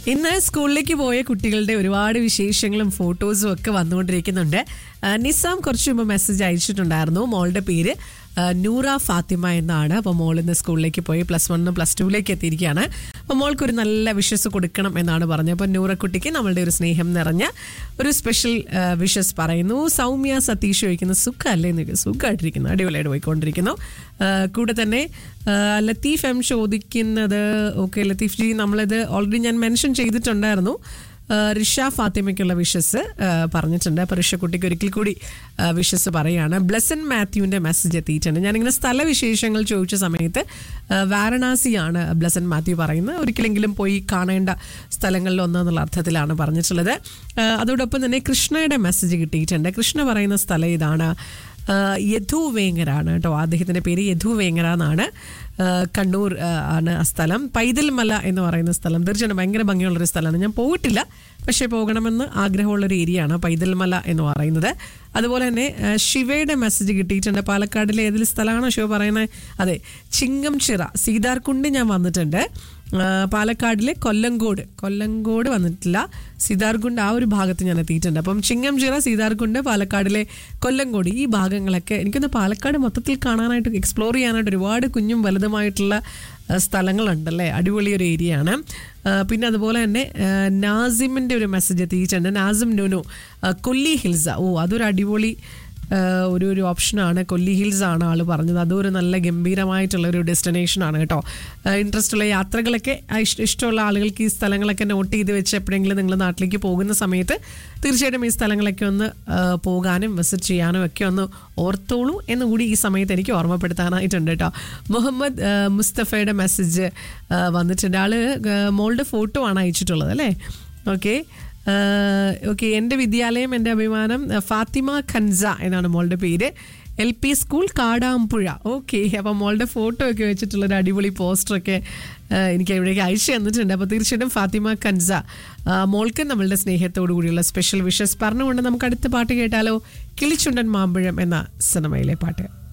ഇന്ന് സ്കൂളിലേക്ക് പോയ കുട്ടികളുടെ ഒരുപാട് വിശേഷങ്ങളും ഫോട്ടോസും ഒക്കെ വന്നുകൊണ്ടിരിക്കുന്നുണ്ട് ആ, നിസാം കുറച്ച് മുമ്പ് മെസ്സേജ് അയച്ചിട്ടുണ്ടായിരുന്നു മോളുടെ പേര് ആ, നൂറ ഫാത്തിമ എന്നാണ് അപ്പോൾ മോൾ ഇന്ന് സ്കൂളിലേക്ക് പോയി പ്ലസ് വണ്ണിനും പ്ലസ് ടുവിലേക്ക് എത്തിയിരിക്കുകയാണ് അപ്പോൾ മോൾക്കൊരു നല്ല വിഷസ് കൊടുക്കണം എന്നാണ് പറഞ്ഞത് അപ്പോൾ നൂറക്കുട്ടിക്ക് നമ്മളുടെ ഒരു സ്നേഹം നിറഞ്ഞ ഒരു സ്പെഷ്യൽ വിഷസ് പറയുന്നു സൗമ്യ സതീഷ് ചോദിക്കുന്ന സുഖമല്ലേ എന്ന് സുഖമായിട്ടിരിക്കുന്നു അടിപൊളിയായിട്ട് പോയിക്കൊണ്ടിരിക്കുന്നു ആ, കൂടെ തന്നെ ആ, ലത്തീഫ് എം ചോദിക്കുന്നത് ഓക്കെ ലത്തീഫ് ജി നമ്മളിത് ഓൾറെഡി ഞാൻ മെൻഷൻ ചെയ്തിട്ടുണ്ടായിരുന്നു ആ, റിഷ ഫാത്തിമയ്ക്കുള്ള വിഷസ് ആ, പറഞ്ഞിട്ടുണ്ട് അപ്പോൾ റിഷക്കുട്ടിക്ക് ഒരിക്കൽ കൂടി വിഷസ് പറയാണ് ബ്ലസൻ മാത്യുവിൻ്റെ മെസ്സേജ് എത്തിയിട്ടുണ്ട് ഞാനിങ്ങനെ സ്ഥലവിശേഷങ്ങൾ ചോദിച്ച സമയത്ത് ആ, വാരണാസിയാണ് ബ്ലസൻ മാത്യു പറയുന്നത് ഒരിക്കലെങ്കിലും പോയി കാണേണ്ട സ്ഥലങ്ങളിൽ ഒന്നെന്നുള്ള അർത്ഥത്തിലാണ് പറഞ്ഞിട്ടുള്ളത് ആ, അതോടൊപ്പം തന്നെ കൃഷ്ണയുടെ മെസ്സേജ് കിട്ടിയിട്ടുണ്ട് കൃഷ്ണ പറയുന്ന സ്ഥലം ഇതാണ് ആഹ് യദു വേങ്ങരാണ് കേട്ടോ അദ്ദേഹത്തിൻ്റെ പേര് യദു വേങ്ങര എന്നാണ് ആഹ് കണ്ണൂർ ആഹ് ആണ് ആ സ്ഥലം പൈതൽമല എന്ന് പറയുന്ന സ്ഥലം തീർച്ചയായിട്ടും ഭയങ്കര ഭംഗിയുള്ളൊരു സ്ഥലമാണ് ഞാൻ പോയിട്ടില്ല പക്ഷേ പോകണമെന്ന് ആഗ്രഹമുള്ളൊരു ഏരിയയാണ് പൈതൽമല എന്ന് പറയുന്നത് അതുപോലെ തന്നെ ആഹ് ശിവയുടെ മെസ്സേജ് കിട്ടിയിട്ടുണ്ട് പാലക്കാടിലെ ഏതിൽ സ്ഥലമാണോ ശിവ പറയുന്നത് അതെ ചിങ്ങംചിറ സീതാർകുണ്ട് ഞാൻ വന്നിട്ടുണ്ട് ആ, പാലക്കാടിലെ കൊല്ലങ്കോട് കൊല്ലങ്കോട് വന്നിട്ടില്ല സീതാർകുണ്ട് ആ ഒരു ഭാഗത്ത് ഞാൻ എത്തിയിട്ടുണ്ട് അപ്പം ചിങ്ങംചിറ സീതാർകുണ്ട് പാലക്കാടിലെ കൊല്ലങ്കോട് ഈ ഭാഗങ്ങളൊക്കെ എനിക്കൊന്ന് പാലക്കാട് മൊത്തത്തിൽ കാണാനായിട്ട് എക്സ്പ്ലോർ ചെയ്യാനായിട്ട് ഒരുപാട് കുഞ്ഞും വലുതുമായിട്ടുള്ള ആ, സ്ഥലങ്ങളുണ്ടല്ലേ അടിപൊളി ഒരു ഏരിയ ആണ് ആ, പിന്നെ അതുപോലെ തന്നെ ആ, നാസിമിൻ്റെ ഒരു മെസ്സേജ് എത്തിയിട്ടുണ്ട് നാസിം നുനു ആ, കൊല്ലി ഹിൽസ ഓ അതൊരു അടിപൊളി ആഹ് ഒരു ഒരു ഓപ്ഷനാണ് കൊല്ലി ഹിൽസ് ആണ് ആൾ പറഞ്ഞത് അതും ഒരു നല്ല ഗംഭീരമായിട്ടുള്ള ഒരു ഡെസ്റ്റിനേഷൻ ആണ് കേട്ടോ ഇൻട്രസ്റ്റ് ഉള്ള യാത്രകളൊക്കെ ആ ഇഷ്ട- ഇഷ്ടമുള്ള ആളുകൾക്ക് ഈ സ്ഥലങ്ങളൊക്കെ നോട്ട് ചെയ്ത് വെച്ച് എപ്പോഴെങ്കിലും നിങ്ങൾ നാട്ടിലേക്ക് പോകുന്ന സമയത്ത് തീർച്ചയായിട്ടും ഈ സ്ഥലങ്ങളൊക്കെ ഒന്ന് ആഹ് പോകാനും വിസിറ്റ് ചെയ്യാനും ഒക്കെ ഒന്ന് ഓർത്തോളൂ എന്നുകൂടി ഈ സമയത്ത് എനിക്ക് ഓർമ്മപ്പെടുത്താനായിട്ടുണ്ട് കേട്ടോ മുഹമ്മദ് ആഹ് മുസ്തഫയുടെ മെസ്സേജ് വന്നിട്ടുണ്ട് ആള് ആഹ് മോളുടെ ഫോട്ടോ ആണ് അയച്ചിട്ടുള്ളത് അല്ലേ ഓക്കെ ഓക്കെ എൻ്റെ വിദ്യാലയം എൻ്റെ അഭിമാനം ആ, ഫാത്തിമ ഖൻസ എന്നാണ് മോളുടെ പേര് L P school Kadampuzha okay അപ്പം മോളുടെ ഫോട്ടോ ഒക്കെ വെച്ചിട്ടുള്ള ഒരു അടിപൊളി പോസ്റ്ററൊക്കെ ആ, എനിക്ക് ഇവിടേക്ക് അയച്ചു തന്നിട്ടുണ്ട് അപ്പോൾ തീർച്ചയായിട്ടും ഫാത്തിമ ഖൻസ ആ, മോൾക്ക് നമ്മളുടെ സ്നേഹത്തോടു കൂടിയുള്ള സ്പെഷ്യൽ വിഷസ് പറഞ്ഞുകൊണ്ട് നമുക്ക് അടുത്ത പാട്ട് കേട്ടാലോ കിളിച്ചുണ്ടൻ മാമ്പഴം എന്ന സിനിമയിലെ പാട്ട്